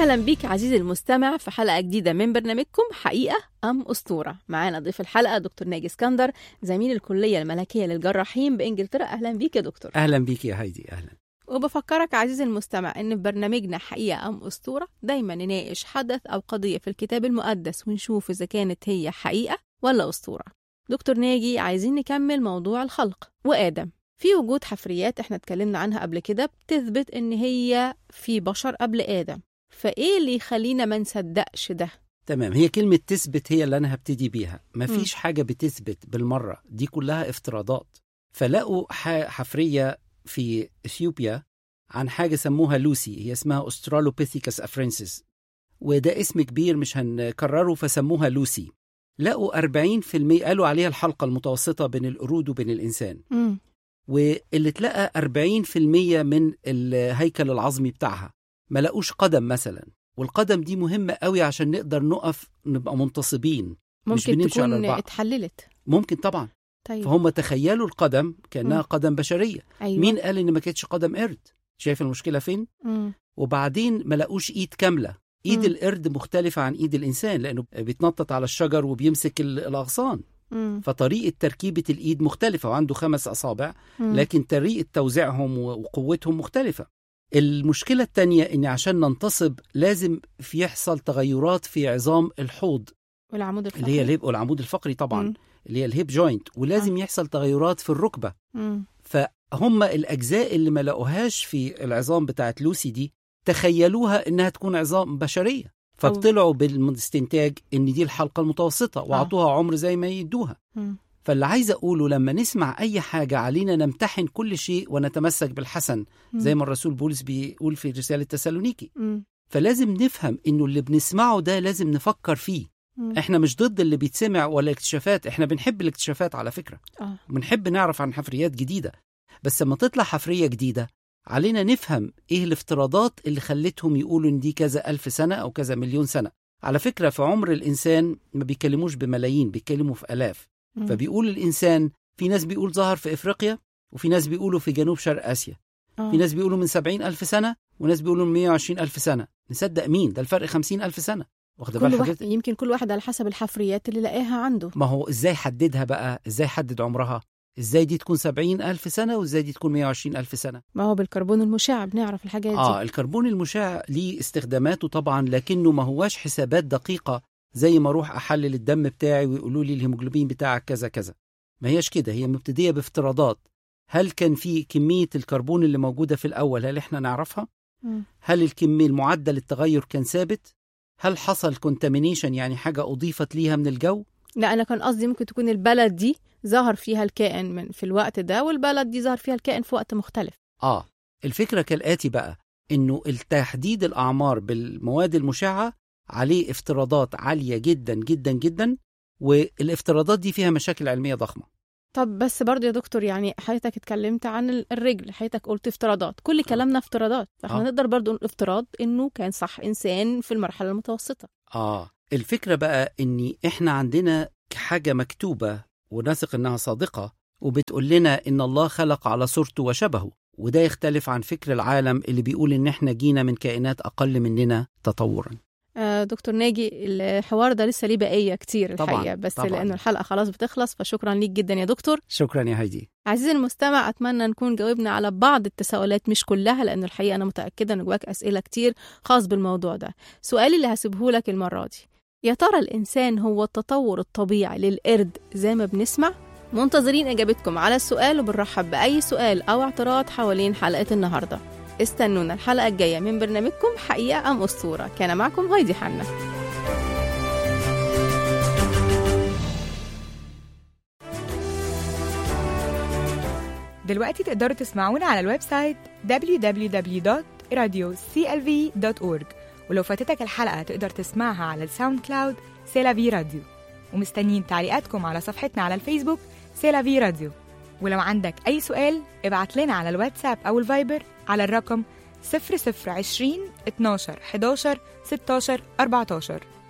أهلا بيك عزيزي المستمع في حلقة جديدة من برنامجكم حقيقة أم أسطورة معانا ضيف الحلقة دكتور ناجي اسكندر زميل الكلية الملكية للجراحين بإنجلترا أهلا بيك يا دكتور اهلا بيك يا هايدي اهلا وبفكرك عزيزي المستمع إن في برنامجنا حقيقة أم أسطورة دايما نناقش حدث أو قضية في الكتاب المقدس ونشوف إذا كانت هي حقيقة ولا أسطورة دكتور ناجي عايزين نكمل موضوع الخلق وآدم في وجود حفريات احنا اتكلمنا عنها قبل كده بتثبت ان هي في بشر قبل آدم فايه اللي يخلينا ما نصدقش ده تمام هي كلمة تثبت هي اللي أنا هبتدي بيها مفيش حاجة بتثبت بالمرة دي كلها افتراضات فلقوا ح- حفرية في إثيوبيا عن حاجة سموها لوسي هي اسمها أسترالوبيثيكس أفرنسيس وده اسم كبير مش هنكرره فسموها لوسي لقوا 40% قالوا عليها الحلقة المتوسطة بين القرود وبين الإنسان مم. واللي اتلقى 40% من الهيكل العظمي بتاعها ما لقوش قدم مثلا والقدم دي مهمة قوي عشان نقدر نقف نبقى منتصبين مش ممكن بنمشي على تكون البعض. اتحللت ممكن طبعا طيب فهم تخيلوا القدم كأنها مم. قدم بشرية أيوة. مين قال إن ما كانتش قدم قرد شايف المشكلة فين مم. وبعدين ما لقوش إيد كاملة إيد مم. القرد مختلفة عن إيد الإنسان لأنه بيتنطط على الشجر وبيمسك ال- الأغصان مم. فطريقة تركيبة الإيد مختلفة وعنده خمس أصابع مم. لكن طريقة توزيعهم و- وقوتهم مختلفة المشكلة التانية إن عشان ننتصب لازم في يحصل تغيرات في عظام الحوض والعمود الفقري اللي هي الهيب والعمود الفقري طبعا مم. اللي هي الهيب جوينت ولازم يحصل تغيرات في الركبة مم. فهم الأجزاء اللي ما لقوهاش في العظام بتاعت لوسي دي تخيلوها إنها تكون عظام بشرية فطلعوا بالاستنتاج إن دي الحلقة المتوسطة وأعطوها عمر زي ما يدوها مم. فاللي عايز أقوله لما نسمع أي حاجة علينا نمتحن كل شيء ونتمسك بالحسن مم. زي ما الرسول بولس بيقول في رسالة تسالونيكي مم. فلازم نفهم إنه اللي بنسمعه ده لازم نفكر فيه مم. إحنا مش ضد اللي بيتسمع ولا الاكتشافات إحنا بنحب الاكتشافات على فكرة اه بنحب نعرف عن حفريات جديدة بس لما تطلع حفرية جديدة علينا نفهم إيه الافتراضات اللي خلتهم يقولوا إن دي كذا ألف سنة أو كذا مليون سنة على فكرة في عمر الإنسان ما بيكلموش بملايين بيتكلموا في آلاف مم. فبيقول الإنسان في ناس بيقول ظهر في إفريقيا وفي ناس بيقولوا في جنوب شرق آسيا آه. في ناس بيقولوا من سبعين ألف سنة وناس بيقولوا من مية وعشرين ألف سنة نصدق مين ده الفرق خمسين ألف سنة واخد كل بال واحد حضرتك يمكن كل واحد على حسب الحفريات اللي لقاها عنده ما هو إزاي حددها بقى إزاي حدد عمرها إزاي دي تكون سبعين ألف سنة وإزاي دي تكون مية وعشرين ألف سنة ما هو بالكربون المشع بنعرف الحاجات آه دي الكربون المشع ليه استخداماته طبعا لكنه ما هواش حسابات دقيقة زي ما أروح أحلل الدم بتاعي ويقولوا لي الهيموجلوبين بتاعك كذا كذا ما هياش كده هي مبتدية بافتراضات هل كان في كمية الكربون اللي موجودة في الأول هل إحنا نعرفها؟ مم. هل الكمية المعدل التغير كان ثابت؟ هل حصل كونتامينيشن يعني حاجة أضيفت ليها من الجو؟ لا انا كان قصدي ممكن تكون البلد دي ظهر فيها الكائن من في الوقت ده والبلد دي ظهر فيها الكائن في وقت مختلف آه الفكرة كالآتي بقى إنه التحديد الأعمار بالمواد المشعة عليه افتراضات عالية جدا جدا جدا والافتراضات دي فيها مشاكل علمية ضخمة طب بس برضه يا دكتور يعني حضرتك اتكلمت عن ال- الرجل حضرتك قلت افتراضات كل كلامنا افتراضات فاحنا آه. نقدر برضه نقول افتراض انه كان صح انسان في المرحله المتوسطه آه الفكرة بقى إن إحنا عندنا حاجة مكتوبة ونثق إنها صادقة وبتقول لنا إن الله خلق على صورته وشبهه وده يختلف عن فكر العالم اللي بيقول إن إحنا جينا من كائنات أقل مننا تطورا آه دكتور ناجي الحوار ده لسه ليه بقيه كتير طبعاً، الحقيقه بس طبعاً. لانه الحلقه خلاص بتخلص فشكرا ليك جدا يا دكتور شكرا يا هايدي عزيزي المستمع اتمنى نكون جاوبنا على بعض التساؤلات مش كلها لانه الحقيقه انا متاكده ان جواك اسئله كتير خاص بالموضوع ده سؤالي اللي هسيبه لك المره دي يا ترى الانسان هو التطور الطبيعي للقرد زي ما بنسمع منتظرين اجابتكم على السؤال وبنرحب باي سؤال او اعتراض حوالين حلقه النهارده استنونا الحلقه الجايه من برنامجكم حقيقه ام اسطوره كان معكم هايدي حنا دلوقتي تقدروا تسمعونا على الويب سايت www.radioclv.org ولو فاتتك الحلقة تقدر تسمعها على الساوند كلاود سيلافي راديو ومستنيين تعليقاتكم على صفحتنا على الفيسبوك سيلافي راديو ولو عندك أي سؤال ابعت لنا على الواتساب أو الفايبر على الرقم 0020 12 11 16 14